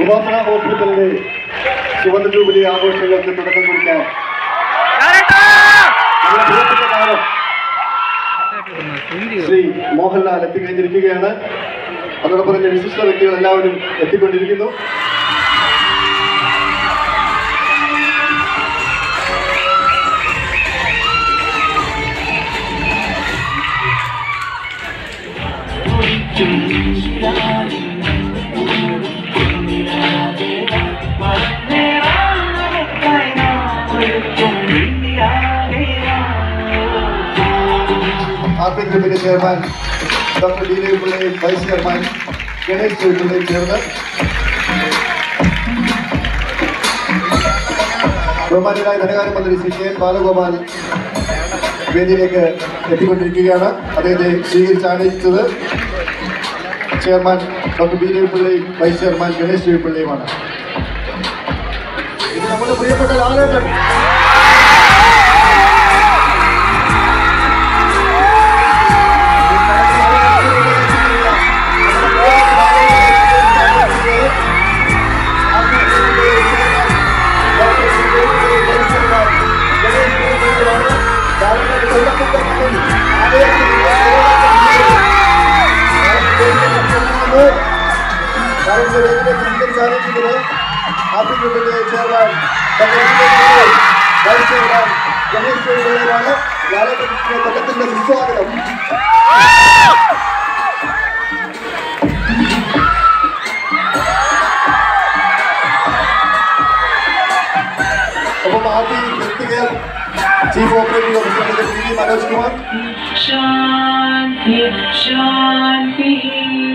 ഉപാസന ഹോസ്പിറ്റലിലെ ചുവന്ന ജൂബിലി ആഘോഷങ്ങൾക്ക് തുടക്കം കുറിക്കാൻ നമ്മുടെ പ്രിയപ്പെട്ട താരം ശ്രീ മോഹൻലാൽ എത്തിക്കഴിഞ്ഞിരിക്കുകയാണ് അതോടൊപ്പം തന്നെ വിശിഷ്ട വ്യക്തികൾ എല്ലാവരും എത്തിക്കൊണ്ടിരിക്കുന്നു ആർ പി ഗ്രൂപ്പിന്റെ ചെയർമാൻ ഡോക്ടർ ഡി ദേവിപിള്ളയും വൈസ് ചെയർമാൻ ഗണേഷ് ദേവിപിള്ളയും ചേർന്ന് ബഹുമാനായ ധനകാര്യമന്ത്രി ശ്രീ കെ ബാലഗോപാൽ വേദിയിലേക്ക് എത്തിക്കൊണ്ടിരിക്കുകയാണ് അദ്ദേഹത്തെ സ്വീകരിച്ച് ആനയിച്ചത് ചെയർമാൻ ഡോക്ടർ ബി ദേവിപിള്ളയും വൈസ് ചെയർമാൻ ഗണേഷ് ദേവിപിള്ളയുമാണ് ഇത് നമ്മുടെ പ്രിയപ്പെട്ട ലാലേട്ടൻ കൊല്ലത്തിന്റെ സുസ്വാഗതം ഒപ്പം ആദ്യം വ്യക്തികൾ chief operating officer P V Manoj Kumar शान्ति शान्तिः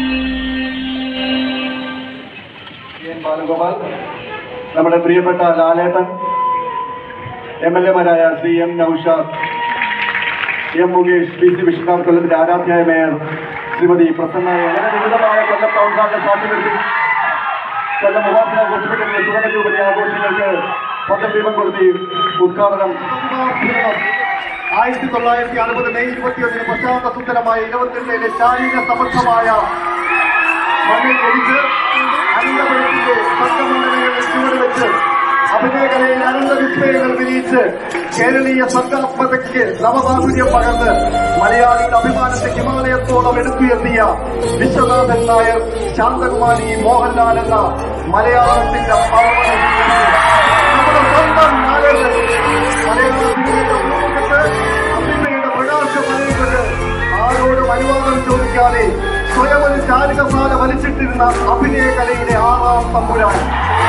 എൻ ബാലഗോപാൽ നമ്മുടെ പ്രിയപ്പെട്ട ലാലേട്ടൻ എം എൽ എമാരായ Shri M Noushad M Mukesh P C Vishwanath കൊല്ലത്തിന്റെ ആരാധ്യായ മേയർ ശ്രീമതി പ്രസന്ന അങ്ങനെ വിവിധമായ കൊല്ലം ടൗൺ ഹാളിനെ സാക്ഷി നിർത്തി കൊല്ലം ഉപാസന ഹോസ്പിറ്റലിലെ സുവർണ ജൂബിലി ആഘോഷങ്ങൾക്ക് പദ്ധതി ദീപം കൊടുത്തി ഉദ്ഘാടനം ആയിരത്തി തൊള്ളായിരത്തി അറുപത് മെയ് ഇരുപത്തിയൊന്നിന് പശ്ചാത്ത സുന്ദരമായ ഇരുപത്തിരണ്ടിലെ ശാരീരിക സമർത്ഥമായ മണ്ണിൽ ജനിച്ച് അനന്തപുരത്തിന്റെ സംഘമണ്ഡലങ്ങളിൽ ചുവട് വെച്ച് അഭിനയകലയിൽ അനന്ത വിസ്മയങ്ങൾ വിരിയിച്ച് കേരളീയ സർഗാത്മകതയ്ക്ക് നവമാധുര്യം പകർന്ന് മലയാളിയുടെ അഭിമാനത്തെ ഹിമാലയത്തോളം എടുത്തുയർത്തിയ വിശ്വനാഥൻ നായർ ശാന്തകുമാരി മോഹൻലാൽ എന്ന മലയാളത്തിന്റെ പർവ്വത നമ്മുടെ സ്വന്തം നായകൻ മലയാള സിനിമയുടെ മുഖത്ത് അഭിനയുടെ പ്രകാശം അറിയുന്നത് ആരോടും അനുവാദം ചോദിക്കാതെ സ്വയം ഒരു ചാരികസാല വലിച്ചിട്ടിരുന്ന അഭിനയ കലയിലെ ആറാം തമ്പുരാൻ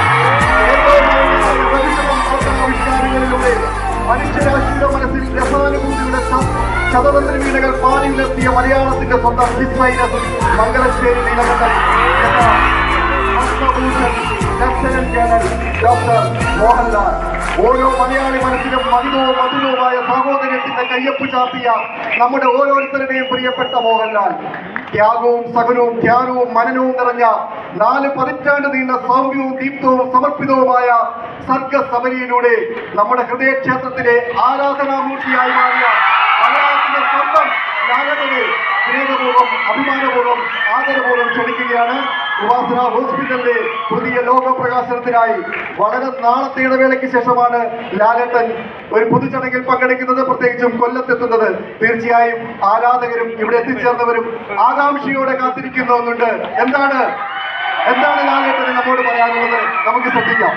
പ്രതിഷേധങ്ങളിലൂടെ മനുഷ്യരാശിയുടെ മനസ്സിൽ രസാനുഭൂതിയുടെ ശതതന്ത്ര വീണകൾ പാടി ഉയർത്തിയ മലയാളത്തിന്റെ സ്വന്തം ഡിസൈനർ മംഗലശ്ശേരി നീലകണ്ഠൻ എന്ന Padma Bhushan lieutenant colonel doctor Mohanlal ഓരോ മലയാളി മനസ്സിലും മധുരവും മധുരവുമായ സഹോദര്യത്തിന്റെ കയ്യൊപ്പ് ചാർത്തിയ നമ്മുടെ ഓരോരുത്തരുടെയും പ്രിയപ്പെട്ട മോഹൻലാൽ ത്യാഗവും സഹനവും ധ്യാനവും മനനവും നിറഞ്ഞ നാല് പതിറ്റാണ്ട് നീണ്ട സൗമ്യവും ദീപ്തവും സമർപ്പിതവുമായ സർഗസമരിയിലൂടെ നമ്മുടെ ഹൃദയക്ഷേത്രത്തിലെ ആരാധനാമൂർത്തിയായി മാറിയ മലയാളത്തിന്റെ സ്വന്തം ലാലകനെ സ്നേഹപൂർവ്വം അഭിമാനപൂർവ്വം ആദരപൂർവ്വം ക്ഷണിക്കുകയാണ് ഉപാസന ഹോസ്പിറ്റലിലെ പുതിയ ലോക പ്രകാശനത്തിനായി വളരെ നാളത്തെ ഇടവേളയ്ക്ക് ശേഷമാണ് ലാലേട്ടൻ ഒരു പൊതുചടങ്ങിൽ പങ്കെടുക്കുന്നത് പ്രത്യേകിച്ചും കൊല്ലത്തെത്തുന്നത് തീർച്ചയായും ആരാധകരും ഇവിടെ എത്തിച്ചേർന്നവരും ആകാംക്ഷയോടെ കാത്തിരിക്കുന്ന ഒന്നുണ്ട് എന്താണ് എന്താണ് ലാലേട്ടന് നമ്മോട് പറയാനുള്ളത് നമുക്ക് ശ്രദ്ധിക്കാം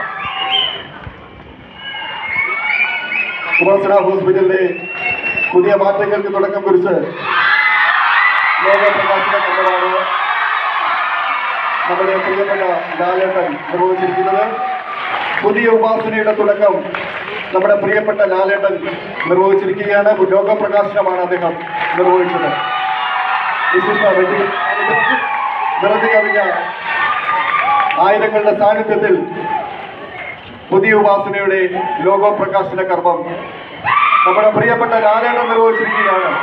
ഉപാസന ഹോസ്പിറ്റലിലെ പുതിയ മാറ്റങ്ങൾക്ക് തുടക്കം കുറിച്ച് ലോക പ്രകാശന കണ്ടതാണ് നമ്മുടെ പ്രിയപ്പെട്ട ലാലേട്ടൻ നിർവഹിച്ചിരിക്കുന്നത് പുതിയ ഉപാസനയുടെ തുടക്കം നമ്മുടെ പ്രിയപ്പെട്ട ലാലേട്ടൻ നിർവഹിച്ചിരിക്കുകയാണ് ലോക പ്രകാശനമാണ് അദ്ദേഹം നിർവഹിച്ചത് വിശിഷ്ട വ്യക്തി നിറഞ്ഞു കവിഞ്ഞ ആയിരങ്ങളുടെ സാന്നിധ്യത്തിൽ പുതിയ ഉപാസനയുടെ ലോകോ പ്രകാശന കർമ്മം നമ്മുടെ പ്രിയപ്പെട്ട ലാലേട്ടൻ നിർവഹിച്ചിരിക്കുകയാണ്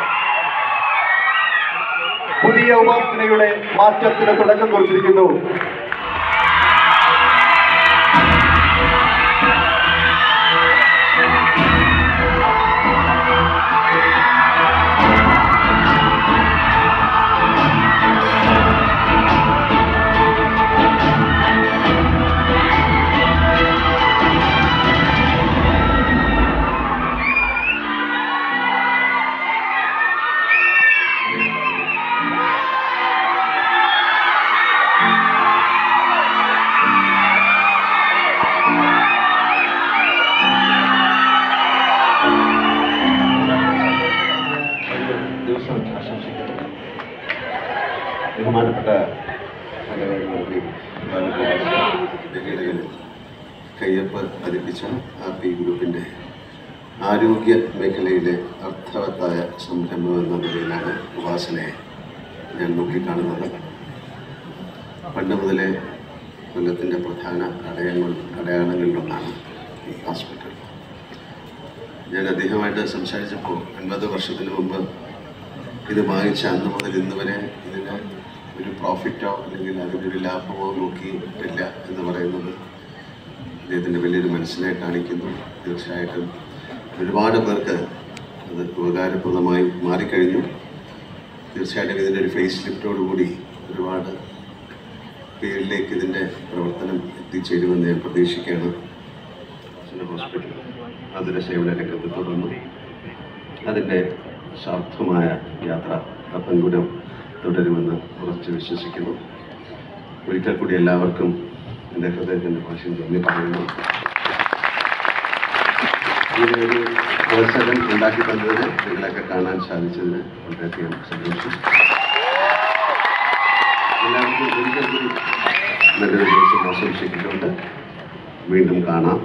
പുതിയ ഉപാസനയുടെ മാറ്റത്തിന് തുടക്കം കുറിച്ചിരിക്കുന്നു ബഹുമാനപ്പെട്ട മലയാളി ഡൽഹിയിൽ കയ്യൊപ്പ് പതിപ്പിച്ച ആർ പി ഗ്രൂപ്പിൻ്റെ ആരോഗ്യ മേഖലയിലെ അർത്ഥവത്തായ സംരംഭം എന്ന നിലയിലാണ് ഉപാസനയെ ഞാൻ നോക്കിക്കാണുന്നത് പണ്ട് മുതലേ കൊല്ലത്തിൻ്റെ പ്രധാന അടയാളങ്ങൾ അടയാളങ്ങളിലൊന്നാണ് ഈ ഹോസ്പിറ്റൽ ഞാൻ അദ്ദേഹമായിട്ട് സംസാരിച്ചപ്പോൾ അൻപത് വർഷത്തിന് മുമ്പ് ഇത് വാങ്ങിച്ച അന്ന് മുതൽ ഇന്ന് വരെ ഇതിന് ഒരു പ്രോഫിറ്റോ അല്ലെങ്കിൽ അതിനൊരു ലാഭമോ നോക്കിയിട്ടില്ല എന്ന് പറയുന്നത് അദ്ദേഹത്തിൻ്റെ വലിയൊരു മനസ്സിനെ കാണിക്കുന്നു തീർച്ചയായിട്ടും ഒരുപാട് പേർക്ക് അത് ഉപകാരപ്രദമായി മാറിക്കഴിഞ്ഞു തീർച്ചയായിട്ടും ഇതിൻ്റെ ഒരു ഫേസ് ലിഫ്റ്റോടുകൂടി ഒരുപാട് പേരിലേക്ക് ഇതിൻ്റെ പ്രവർത്തനം എത്തിച്ചേരുമെന്ന് ഞാൻ പ്രതീക്ഷിക്കുകയാണ് ഹോസ്പിറ്റൽ അതിൻ്റെ സേവന രംഗത്ത് തുടർന്നു അതിൻ്റെ സാർത്ഥമായ യാത്ര അപ്പൻകുടം തുടരുമെന്ന് ഉറച്ചു വിശ്വസിക്കുന്നു ഒരിക്കൽ കൂടി എല്ലാവർക്കും എൻ്റെ ഹൃദയത്തിൻ്റെ ഭാഷയിൽ നന്ദി പറയുന്നു ഇങ്ങനെ ഒരു അവസരം ഉണ്ടാക്കി തന്നതിന് നിങ്ങളൊക്കെ കാണാൻ സാധിച്ചതിന് വളരെയധികം സന്തോഷം എല്ലാവർക്കും ഒരിക്കൽ കൂടി നല്ലൊരു ദിവസം ആശംസിക്കുന്നുണ്ട് വീണ്ടും കാണാം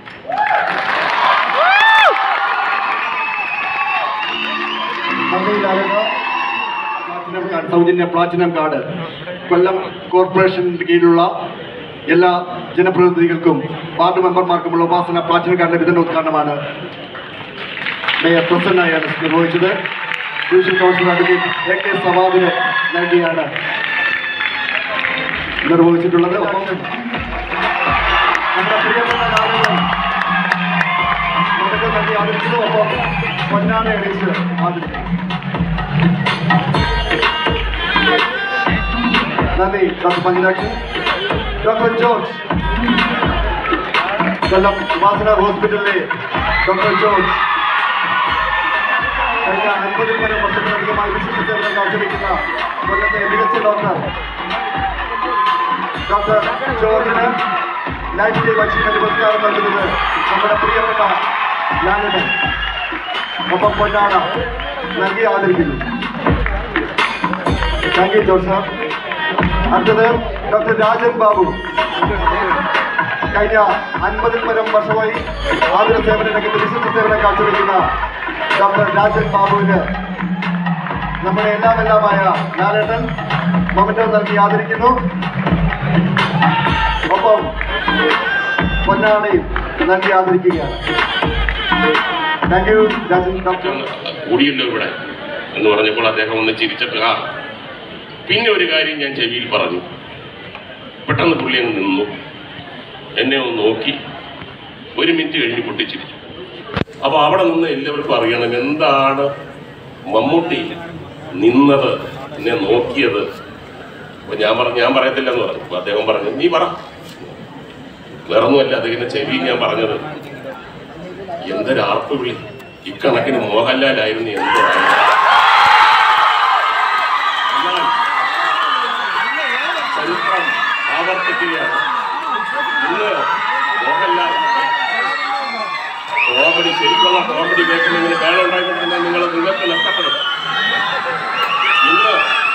നന്ദിയിലാകുന്ന പ്ലാറ്റിനം കാർഡ് സൗജന്യ പ്ലാറ്റിനം കാർഡ് കൊല്ലം കോർപ്പറേഷനിന് കീഴിലുള്ള എല്ലാ ജനപ്രതിനിധികൾക്കും വാർഡ് മെമ്പർമാർക്കുമുള്ള ഉപാസന പ്ലാറ്റിനം കാർഡിന്റെ വിതരണ ഉദ്ഘാടനമാണ് മേയർ പ്രസന്നയാണ് നിർവഹിച്ചത് division councillor advocate A K സവാദിന് നൽകിയാണ് നിർവഹിച്ചിട്ടുള്ളത് ഒപ്പം നമ്മുടെ പ്രിയപ്പെട്ട നാടുകളും നമുക്ക് നൽകി ആദരിച്ചത് ഒപ്പം പൊന്നാട അടിച്ച് ആദരിച്ചു നന്ദി doctor Pancharakshi doctor George Kollam Upasana ഹോസ്പിറ്റലിലെ ഡോക്ടർ ജോർജ് കഴിഞ്ഞ അൻപതിൽ പരം വർഷത്തിലധികമായി വിശിഷ്ട സേവനം കാഴ്ചവെക്കുന്ന കൊല്ലത്തെ മികച്ച ഡോക്ടർ ഡോക്ടർ ജോർജിന് ലൈഫ് ടൈം അച്ചീവ്മെന്റ് പുരസ്കാരം നൽകുന്നത് നമ്മുടെ പ്രിയപ്പെട്ട ലാലന് ഒപ്പം പൊന്നാട നൽകി ആദരിക്കുന്നു താങ്ക് യു ജോർജ് സാർ അടുത്തത് ഡോക്ടർ രാജൻ ബാബു കഴിഞ്ഞ അൻപതിൽ പരം വർഷമായി ആതുര സേവന രംഗത്ത് വിശിഷ്ട സേവനം കാഴ്ചവെക്കുന്ന ഡോക്ടർ രാജൻ ബാബുവിന് നമ്മുടെ എല്ലാം എല്ലാമായ ലാലേട്ടൻ മൊമെന്റോ നൽകി ആദരിക്കുന്നു ഒപ്പം പൊന്നാടയും നൽകി ആദരിക്കുകയാണ് താങ്ക് യു രാജൻ ഡോക്ടർ കൂടിയല്ലോ ഇവിടെ എന്ന് പറഞ്ഞപ്പോൾ അദ്ദേഹം ഒന്ന് ചിരിച്ചിട്ട് ആ പിന്നെ ഒരു കാര്യം ഞാൻ ചെവിയിൽ പറഞ്ഞു പെട്ടെന്ന് പുള്ളി അങ്ങ് നിന്നു എന്നെ ഒന്ന് നോക്കി ഒരു മിനിറ്റ് കഴിഞ്ഞ് പൊട്ടിച്ചിരിച്ചു അപ്പോൾ അവിടെ നിന്ന് എല്ലാവർക്കും അറിയണം എന്താണ് മമ്മൂട്ടി നിന്നത് എന്നെ നോക്കിയത് അപ്പൊ ഞാൻ പറഞ്ഞു ഞാൻ പറയത്തില്ലെന്ന് പറഞ്ഞു അപ്പൊ അദ്ദേഹം പറഞ്ഞു നീ പറ വേറൊന്നുമല്ല അദ്ദേഹത്തിന്റെ ചെവിയിൽ ഞാൻ പറഞ്ഞത് എന്തൊരാർപ്പ് വിളി ഇക്കണക്കിന് മോഹൻലാലായിരുന്നു എന്തോ എന്നാൽ ചരിത്രം ആവർത്തിക്കുകയാണ് ഇന്ന് മോഹൻലാൽ കോമഡി ശരിക്കുള്ള കോമഡി കേൾക്കുന്ന ഇങ്ങനെ വേളം ഉണ്ടായിക്കൊണ്ടിരുന്നാൽ നിങ്ങൾ നിങ്ങൾക്ക് നഷ്ടപ്പെടും ഇന്ന്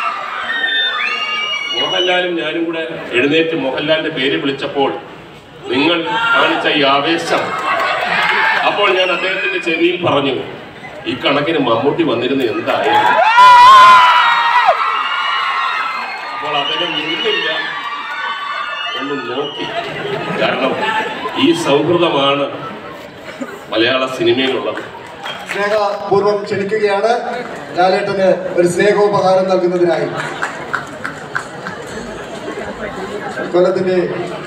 മോഹൻലാലും ഞാനും കൂടെ എഴുന്നേറ്റ് മോഹൻലാലിന്റെ പേര് വിളിച്ചപ്പോൾ നിങ്ങൾ കാണിച്ച ഈ ആവേശം അപ്പോൾ ഞാൻ അദ്ദേഹത്തിന്റെ ചെവിയിൽ പറഞ്ഞു ഈ കണക്കിന് മമ്മൂട്ടി വന്നിരുന്ന എന്തായിരുന്നു അപ്പോൾ അദ്ദേഹം നിന്നില്ല ഒന്ന് നോക്കി കാരണം ഈ സൗഹൃദമാണ് മലയാള സിനിമയിലുള്ളത് സ്നേഹപൂർവ്വം ക്ഷണിക്കുകയാണ് ലാലേട്ടന് ഒരു സ്നേഹോപഹാരം നൽകുന്നതിനായി കൊല്ലത്തിന്റെ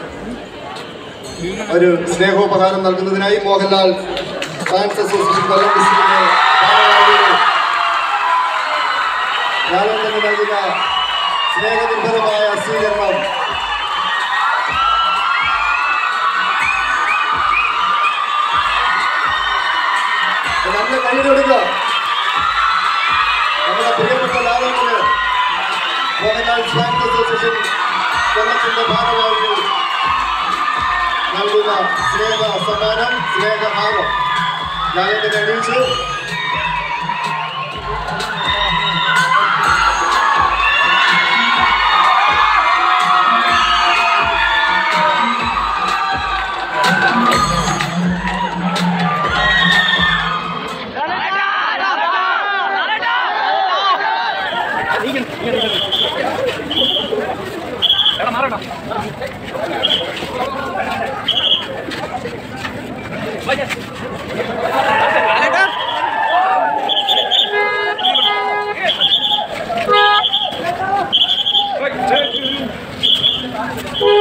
ഒരു സ്നേഹോപഹാരം നൽകുന്നതിനായി മോഹൻലാൽ ഫാൻസ് അസോസിയേഷൻ കൊല്ലം ഡിസ്ട്രിക്റ്റിന്റെ ഭാരവാഹികൾ ലാലേട്ടന് നൽകുക സ്നേഹനിർഭരമായ സ്വീകരണം നല്ല കൈ കൊടുക്കുക നമ്മുടെ പ്രിയപ്പെട്ട ലാലേട്ടന് മോഹൻലാൽ ഫാൻസ് അസോസിയേഷൻ കൊല്ലത്തിന്റെ ഭാരവാഹികൾ നൽകുന്ന സ്നേഹ സമ്മാനം സ്നേഹഹാരം ലാലേട്ടനെ അണിയിച്ചു Hey!